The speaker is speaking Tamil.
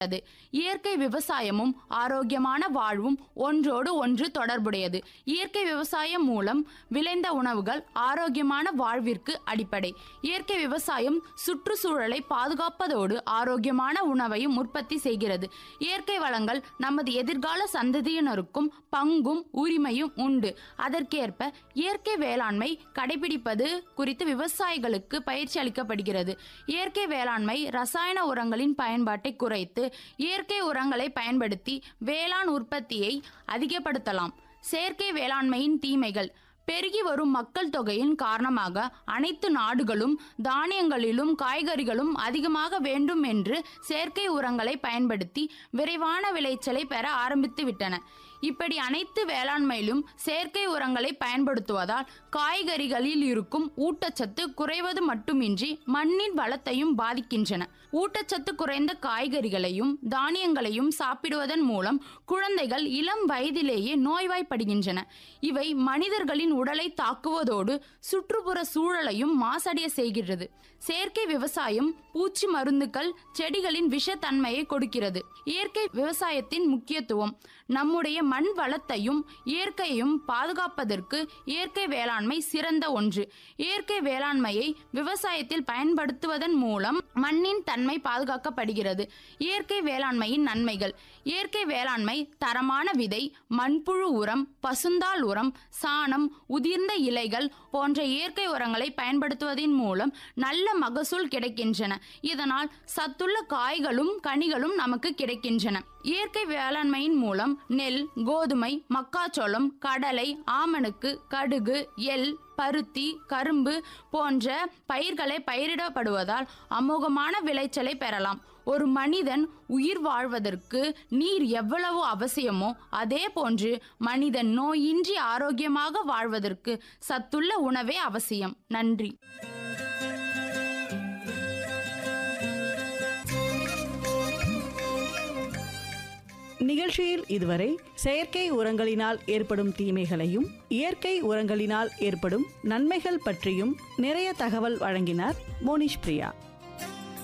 உள்ளது. இயற்கை விவசாயமும் ஆரோக்கியமான வாழ்வும் ஒன்றோடு ஒன்று தொடர்புடையது. இயற்கை விவசாயம் மூலம் விளைந்த உணவுகள் ஆரோக்கியமான வாழ்விற்கு அடிப்படை. இயற்கை விவசாயம் சுற்றுச்சூழலை பாதுகாப்பதோடு ஆரோக்கியமான உணவையும் உற்பத்தி செய்கிறது. இயற்கை வளங்கள் நமது எதிர்கால சந்ததியினருக்கும் பங்கும் உரிமையும் உண்டு. அதற்கேற்ப இயற்கை வேளாண்மை கடைபிடிப்பது குறித்து விவசாயிகளுக்கு பயிற்சி அளிக்கப்படுகிறது. இயற்கை வேளாண்மை ரசாயன உரங்களின் பயன்பாட்டை குறைத்து இயற்கை உரங்களை பயன்படுத்தி வேளாண் உற்பத்தியை அதிகப்படுத்தலாம். செயற்கை வேளாண்மையின் தீமைகள் பெருகி வரும் மக்கள் தொகையின் காரணமாக அனைத்து நாடுகளும் தானியங்களிலும் காய்கறிகளும் அதிகமாக வேண்டும் என்று செயற்கை உரங்களை பயன்படுத்தி விரைவான விளைச்சலை பெற ஆரம்பித்து விட்டன. இப்படி அனைத்து வேளாண்மையிலும் செயற்கை உரங்களை பயன்படுத்துவதால் காய்கறிகளில் இருக்கும் ஊட்டச்சத்து குறைவது மட்டுமின்றி மண்ணின் வளத்தையும் பாதிக்கின்றன. ஊட்டச்சத்து குறைந்த காய்கறிகளையும் தானியங்களையும் சாப்பிடுவதன் மூலம் குழந்தைகள் இளம் வயதிலேயே நோய்வாய்ப்படுகின்றன. இவை மனிதர்களின் உடலை தாக்குவதோடு சுற்றுப்புற சூழலையும் மாசடைய செய்கிறது. செயற்கை விவசாயம் பூச்சி மருந்துகள் செடிகளின் விஷத்தன்மையை கொடுக்கிறது. இயற்கை விவசாயத்தின் முக்கியத்துவம் நம்முடைய மண் வளத்தையும் இயற்கையையும் பாதுகாப்பதற்கு இயற்கை வேளாண்மை சிறந்த ஒன்று. இயற்கை வேளாண்மையை விவசாயத்தில் பயன்படுத்துவதன் மூலம் மண்ணின் தன்மை பாதுகாக்கப்படுகிறது. இயற்கை வேளாண்மையின் நன்மைகள் இயற்கை வேளாண்மை தரமான விதை மண்புழு உரம் பசுந்தாள் உரம் சாணம் உதிர்ந்த இலைகள் போன்ற இயற்கை உரங்களை பயன்படுத்துவதன் மூலம் நல்ல மகசூல் கிடைக்கின்றன. இதனால் சத்துள்ள காய்களும் கனிகளும் நமக்கு கிடைக்கின்றன. இயற்கை வேளாண்மையின் மூலம் நெல் கோதுமை மக்காச்சோளம் கடலை ஆமணக்கு கடுகு எள் பருத்தி கரும்பு போன்ற பயிர்களை பயிரிடப்படுவதால் அமோகமான விளைச்சலை பெறலாம். ஒரு மனிதன் உயிர் வாழ்வதற்கு நீர் எவ்வளவு அவசியமோ அதே போன்று மனிதன் நோயின்றி ஆரோக்கியமாக வாழ்வதற்கு சத்துள்ள உணவே அவசியம். நன்றி. நிகழ்ச்சியில் இதுவரை செயற்கை உரங்களினால் ஏற்படும் தீமைகளையும் இயற்கை உரங்களினால் ஏற்படும் நன்மைகள் பற்றியும் நிறைய தகவல் வழங்கினார் மோனிஷ் பிரியா